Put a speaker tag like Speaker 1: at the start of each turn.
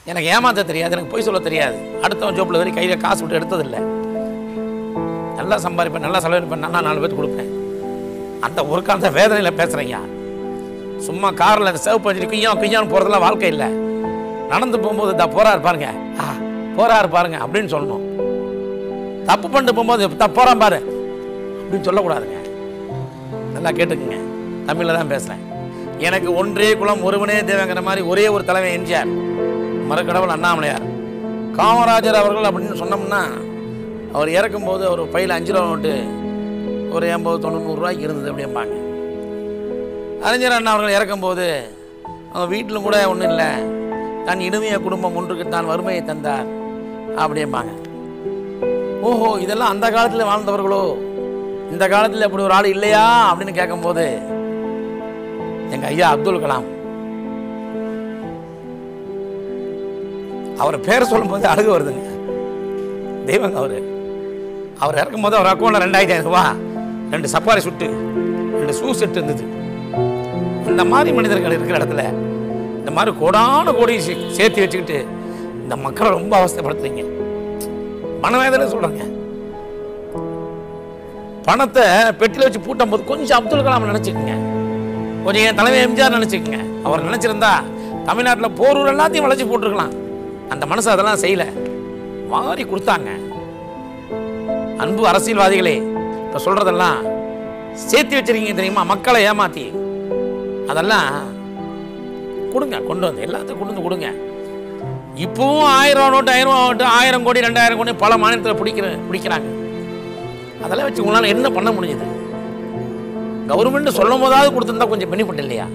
Speaker 1: எனக்கு ஏமாத்த தெரியாது எனக்கு பொய் சொல்ல தெரியாது அடுத்தவன் ஜோப்பில் வரை கையில் காசு விட்டு எடுத்ததில்லை நல்லா சம்பாதிப்பேன் நல்லா செலவழிப்பேன் நல்லா நாலு பேருக்கு கொடுப்பேன் அந்த ஒரு காலத்த வேதனையில் பேசுகிறேங்க சும்மா காரில் அந்த சேவ் பண்ணி குய்யான் குய்யான்னு போகிறதுலாம் வாழ்க்கை இல்லை நடந்து போகும்போது தா போறாரு பாருங்க ஆ போறாரு பாருங்க அப்படின்னு சொல்லணும் தப்பு பண்ணிட்டு போகும்போது த போகிறான் பாரு அப்படின்னு சொல்லக்கூடாதுங்க நல்லா கேட்டுக்குங்க தமிழில் தான் பேசுகிறேன் எனக்கு ஒன்றே குலம் ஒருவனே தேவங்கிற மாதிரி ஒரே ஒரு தலைவன் எம்ஜிஆர் மறுக்கடவுள் அண்ணாமலையார் காமராஜர் அவர்கள் அப்படின்னு சொன்னோம்னா அவர் இறக்கும்போது அவர் பையில் அஞ்சு ரூபா நோட்டு ஒரு எண்பது தொண்ணூறு நூறுரூவாய்க்கு இருந்தது அப்படிம்பாங்க அறிஞர் அண்ணா அவர்கள் இறக்கும்போது அவங்க வீட்டிலும் கூட ஒன்றும் இல்லை தன் இனிமைய குடும்பம் ஒன்றுக்கு தான் வறுமையை தந்தார் அப்படிம்பாங்க ஓஹோ இதெல்லாம் அந்த காலத்தில் வாழ்ந்தவர்களோ இந்த காலத்தில் அப்படி ஒரு ஆள் இல்லையா அப்படின்னு கேட்கும்போது எங்கள் ஐயா அப்துல் கலாம் அவர் பேரை சொல்லும்போது அழுகு வருதுங்க தெய்வங்க அவர் அவர் இறக்கும்போது அவர் அக்கௌண்ட்டில் ரெண்டாயிரத்தி ஐநூறுபா ரெண்டு சப்பாரி சுட்டு ரெண்டு ஷூ செட் இருந்தது இந்த மாதிரி மனிதர்கள் இருக்கிற இடத்துல இந்த மாதிரி கோடான கோடி சே- சேர்த்து வச்சுக்கிட்டு இந்த மக்களை ரொம்ப அவஸ்தைப்படுத்துறீங்க மனவேதனை சொல்றாங்க பணத்தை பெட்டியில் வச்சு பூட்டும் போது கொஞ்சம் அப்துல் கலாம் நினச்சிக்கோங்க கொஞ்சம் என் தலைவர் எம்ஜிஆர் நினச்சிக்கோங்க அவர் நினச்சிருந்தா தமிழ்நாட்டில் போரூர் எல்லாத்தையும் வளைச்சி போட்டிருக்கலாம் அந்த மனசு அதெல்லாம் செய்யல வாரி கொடுத்தாங்க அன்பு அரசியல்வாதிகளே இப்போ சொல்கிறதெல்லாம் சேர்த்து வச்சிருக்கீங்க தெரியுமா மக்களை ஏமாத்தி அதெல்லாம் கொடுங்க கொண்டு வந்து எல்லாத்தையும் கொண்டு வந்து கொடுங்க இப்பவும் ஆயிரம் ரூபா நோட்டு ஆயிரம் ரூபா நோட்டு ஆயிரம் கோடி ரெண்டாயிரம் கோடி பல மாநிலத்தில் பிடிக்கிற பிடிக்கிறாங்க அதெல்லாம் வச்சு உங்களால் என்ன பண்ண முடியுது கவர்மெண்ட் சொல்லும் போதாவது கொடுத்துருந்தா கொஞ்சம் பெனிஃபிட் இல்லையா